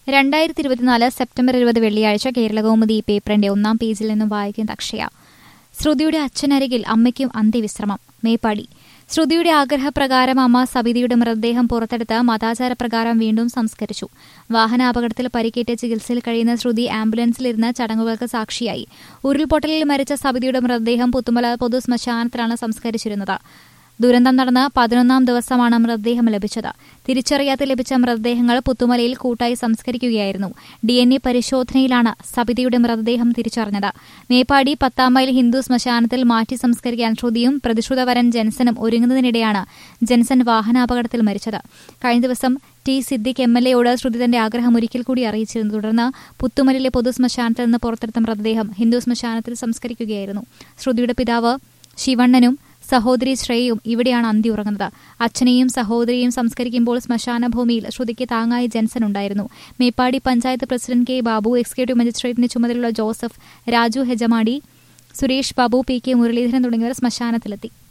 രണ്ടായിരത്തി ഇരുപത്തിനാല് സെപ്റ്റംബർ ഇരുപത് വെള്ളിയാഴ്ച കേരളകൗമുദി ഈ പേപ്പറിന്റെ ഒന്നാം പേജിൽ നിന്നും വായിക്കുന്നത് അക്ഷയ ശ്രുതിയുടെ അച്ഛനരികിൽ അമ്മയ്ക്കും അന്ത്യവിശ്രമം മേപ്പാടി ശ്രുതിയുടെ ആഗ്രഹപ്രകാരം അമ്മ സബിതയുടെ മൃതദേഹം പുറത്തെടുത്ത് മതാചാരപ്രകാരം വീണ്ടും സംസ്കരിച്ചു വാഹനാപകടത്തിൽ പരിക്കേറ്റ് ചികിത്സയിൽ കഴിയുന്ന ശ്രുതി ആംബുലൻസിലിരുന്ന് ചടങ്ങുകൾക്ക് സാക്ഷിയായി ഉരുൾപൊട്ടലിൽ മരിച്ച സബിതയുടെ മൃതദേഹം പുത്തുമല പൊതു ശ്മശാനത്തിലാണ് സംസ്കരിച്ചിരുന്നത് ദുരന്തം നടന്ന് പതിനൊന്നാം ദിവസമാണ് മൃതദേഹം ലഭിച്ചത് തിരിച്ചറിയാതെ ലഭിച്ച മൃതദേഹങ്ങൾ പുത്തുമലയിൽ കൂട്ടായി സംസ്കരിക്കുകയായിരുന്നു ഡി എൻ എ പരിശോധനയിലാണ് സബിതയുടെ മൃതദേഹം തിരിച്ചറിഞ്ഞത് മേപ്പാടി പത്താം മൈൽ ഹിന്ദു ശ്മശാനത്തിൽ മാറ്റി സംസ്കരിക്കാൻ ശ്രുതിയും പ്രതിശ്രുതവരൻ ജെൻസനും ഒരുങ്ങുന്നതിനിടെയാണ് ജെൻസൺ വാഹനാപകടത്തിൽ മരിച്ചത് കഴിഞ്ഞ ദിവസം ടി സിദ്ദിഖ് എം എൽ എയോട് ശ്രുതി തന്റെ ആഗ്രഹം ഒരിക്കൽ കൂടി അറിയിച്ചിരുന്നു തുടർന്ന് പുത്തുമലിലെ പൊതു ശ്മശാനത്തിൽ നിന്ന് പുറത്തെടുത്ത മൃതദേഹം ഹിന്ദു ശ്മശാനത്തിൽ സംസ്കരിക്കുകയായിരുന്നു ശ്രുതിയുടെ പിതാവ് ശിവണ്ണനും സഹോദരി ശ്രേയയും ഇവിടെയാണ് അന്തി ഉറങ്ങുന്നത് അച്ഛനെയും സഹോദരിയെയും സംസ്കരിക്കുമ്പോൾ ശ്മശാന ഭൂമിയിൽ ശ്രുതിക്ക് താങ്ങായി ജെൻസൺ ഉണ്ടായിരുന്നു Meppadi panchayat president K Babu executive മജിസ്ട്രേറ്റിന് ചുമതലയുള്ള ജോസഫ് രാജു ഹെജമാടി സുരേഷ് ബാബു പി കെ മുരളീധരൻ തുടങ്ങിയവർ ശ്മശാനത്തിലെത്തി